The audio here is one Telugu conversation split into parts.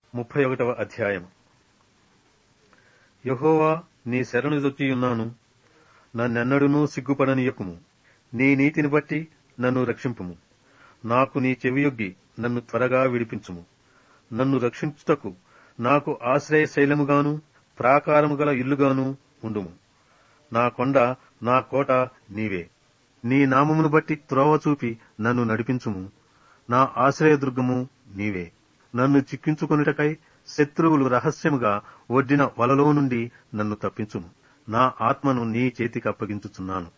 ముప్పై ఒకటవ అధ్యాయం యహోవా నీ శరణుదొచ్చియున్నాను నన్నెన్నడునూ సిగ్గుపడనీయకుము నీ నీతిని బట్టి నన్ను రక్షింపుము నాకు నీ చెవియొగ్గి నన్ను త్వరగా విడిపించుము నన్ను రక్షించుటకు నాకు ఆశ్రయ శైలముగాను ప్రాకారము గల ఇల్లుగాను ఉండుము నా కొండ నా కోట నీవే నీ నామమును బట్టి త్రోవ చూపి నన్ను నడిపించుము నా ఆశ్రయదుర్గము నీవే నన్ను చిక్కించుకొనుటకై శత్రువులు రహస్యముగా ఒడ్డిన వలలో నుండి నన్ను తప్పించుము నా ఆత్మను నీ చేతికి అప్పగించుచున్నాను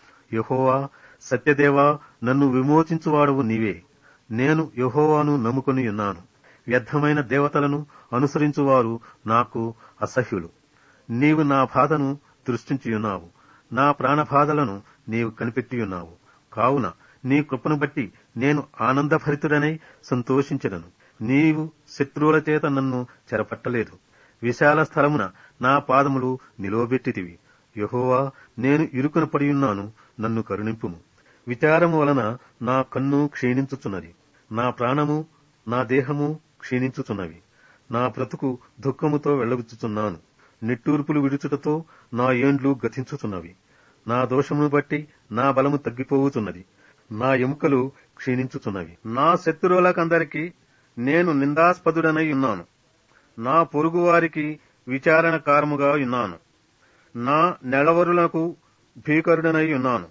యహోవా సత్యదేవా నన్ను విమోచించువాడవు నీవే నేను యహోవాను నమ్ముకొని ఉన్నాను వ్యర్థమైన దేవతలను అనుసరించువారు నాకు అసహ్యులు నీవు నా బాధను దృష్టించియున్నావు నా ప్రాణబాధలను నీవు కనిపెట్టియున్నావు కావున నీ కృపను బట్టి నేను ఆనందభరితుడనై సంతోషించదను నీవు శత్రువుల చేత నన్ను చెరపట్టలేదు విశాల స్థలమున నా పాదములు నిలువబెట్టితివి యహోవా నేను ఇరుకున పడియున్నాను నన్ను కరుణింపుము విచారము వలన నా కన్ను క్షీణించుచున్నది నా ప్రాణము నా దేహము క్షీణించుచున్నవి నా బ్రతుకు దుఃఖముతో వెళ్లబుచ్చుచున్నాను నిట్టూర్పులు విడుచుటతో నా ఏండ్లు గతించుచున్నవి నా దోషమును బట్టి నా బలము తగ్గిపోవుచున్నది నా ఎముకలు క్షీణించుచున్నవి నా శత్రువులకందరికీ నేను నిందాస్పదుడనై ఉన్నాను నా పొరుగువారికి విచారణకారముగా ఉన్నాను నా నెలవరులకు భీకరుడనై ఉన్నాను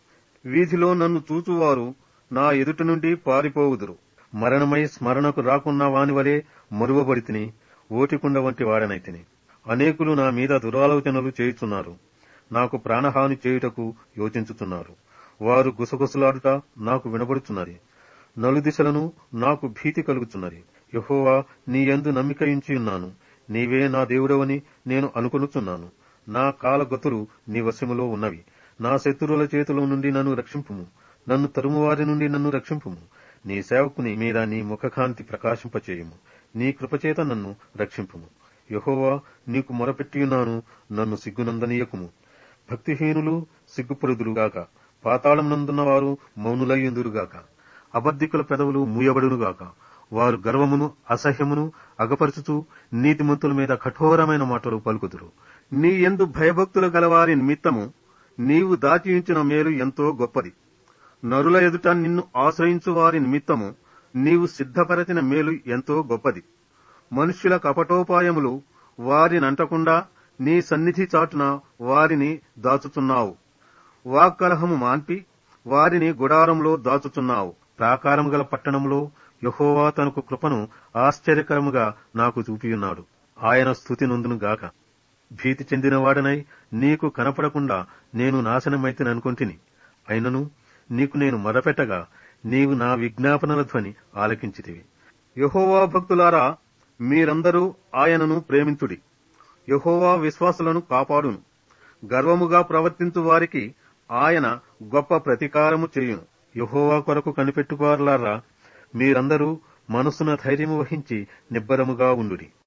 వీధిలో నన్ను చూచువారు నా ఎదుట నుండి పారిపోవుదురు మరణమై స్మరణకు రాకున్న వాని వలె మరువబడితిని ఓటికుండ వంటి వాడనైతిని అనేకులు నా మీద దురాలోచనలు చేయుచున్నారు నాకు ప్రాణహాని చేయుటకు యోచించుతున్నారు వారు గుసగుసలాడుట నాకు వినబడుచున్నది నలుదిశలను నాకు భీతి కలుగుతున్నది యహోవా నీ యందు నమ్మికయించి ఉన్నాను నీవే నా దేవుడవని నేను అనుకొనుచున్నాను నా కాలగతులు నీ వశములో ఉన్నవి నా శత్రువుల చేతిలో నుండి నన్ను రక్షింపుము నన్ను తరుమువారి నుండి నన్ను రక్షింపుము నీ సేవకుని మీద నీ ముఖకాంతి ప్రకాశింపచేయుము నీ కృపచేత నన్ను రక్షింపుము యహోవా నీకు మొరపెట్టియున్నాను నన్ను సిగ్గునందనీయకుము భక్తిహీనులు సిగ్గుపడుదురుగాక పాతాళం నందున్న వారు మౌనులయ్యుందురుగాక అబద్ధికుల పెదవులు మూయబడునుగాక వారు గర్వమును అసహ్యమును అగపరుచుతూ నీతిమంతుల మీద కఠోరమైన మాటలు పలుకుదురు నీ ఎందు భయభక్తులు గలవారి నిమిత్తము నీవు దాచియుంచిన మేలు ఎంతో గొప్పది నరుల ఎదుట నిన్ను ఆశ్రయించు వారి నిమిత్తము నీవు సిద్ధపరచిన మేలు ఎంతో గొప్పది మనుష్యుల కపటోపాయములు వారినంటకుండా నీ సన్నిధి చాటున వారిని దాచుతున్నావు వాక్కలహము మాన్పి వారిని గుడారంలో దాచుతున్నావు ప్రాకారము గల పట్టణంలో యహోవా తనకు కృపను ఆశ్చర్యకరముగా నాకు చూపియున్నాడు ఆయన స్థుతి నొందును గాక భీతి చెందినవాడనై నీకు కనపడకుండా నేను నాశనమైతేననుకొంటిని అయినను నీకు నేను మొదపెట్టగా నీవు నా విజ్ఞాపనల ధ్వని ఆలకించితివి యహోవా భక్తులారా మీరందరూ ఆయనను ప్రేమించుడి యహోవా విశ్వాసులను కాపాడును గర్వముగా ప్రవర్తించు వారికి ఆయన గొప్ప ప్రతీకారము చేయును యహోవా కొరకు కనిపెట్టుకోవాలారా మీరందరూ మనసున ధైర్యము వహించి నిబ్బరముగా ఉండుడి